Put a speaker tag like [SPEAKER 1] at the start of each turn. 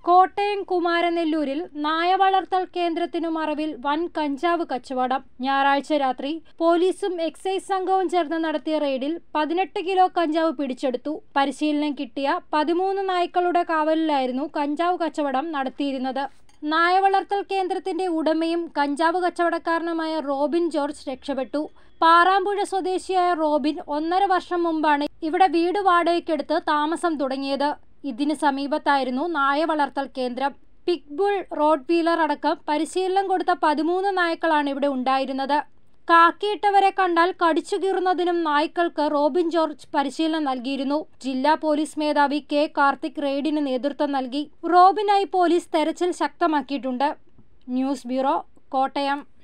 [SPEAKER 1] കോട്ടയം കുമാരനെല്ലൂരിൽ നായ വളർത്തൽ കേന്ദ്രത്തിനു മറവിൽ വൻ കഞ്ചാവ് കച്ചവടം ഞായറാഴ്ച രാത്രി പോലീസും എക്സൈസ് സംഘവും ചേർന്ന് നടത്തിയ റെയ്ഡിൽ പതിനെട്ട് കിലോ കഞ്ചാവ് പിടിച്ചെടുത്തു പരിശീലനം കിട്ടിയ പതിമൂന്ന് നായ്ക്കളുടെ കാവലിലായിരുന്നു കഞ്ചാവ് കച്ചവടം നടത്തിയിരുന്നത് നായ വളർത്തൽ കേന്ദ്രത്തിന്റെ ഉടമയും കഞ്ചാവ് കച്ചവടക്കാരനുമായ റോബിൻ ജോർജ് രക്ഷപ്പെട്ടു പാറാമ്പുഴ സ്വദേശിയായ റോബിൻ ഒന്നര വർഷം മുമ്പാണ് ഇവിടെ വീട് വാടകയ്ക്കെടുത്ത് താമസം തുടങ്ങിയത് ഇതിന് സമീപത്തായിരുന്നു നായ വളർത്തൽ കേന്ദ്രം പിക്ബുൾ റോഡ് വീലർ അടക്കം പരിശീലനം കൊടുത്ത പതിമൂന്ന് നായ്ക്കളാണ് ഇവിടെ ഉണ്ടായിരുന്നത് കാക്കിയിട്ടവരെ കണ്ടാൽ കടിച്ചു കീറുന്നതിനും നായ്ക്കൾക്ക് റോബിൻ ജോർജ് പരിശീലനം നൽകിയിരുന്നു ജില്ലാ പോലീസ് മേധാവി കെ കാർത്തിക് റെയ്ഡിന് നേതൃത്വം നൽകി റോബിനായി പോലീസ് തെരച്ചിൽ ശക്തമാക്കിയിട്ടുണ്ട് ന്യൂസ് ബ്യൂറോ കോട്ടയം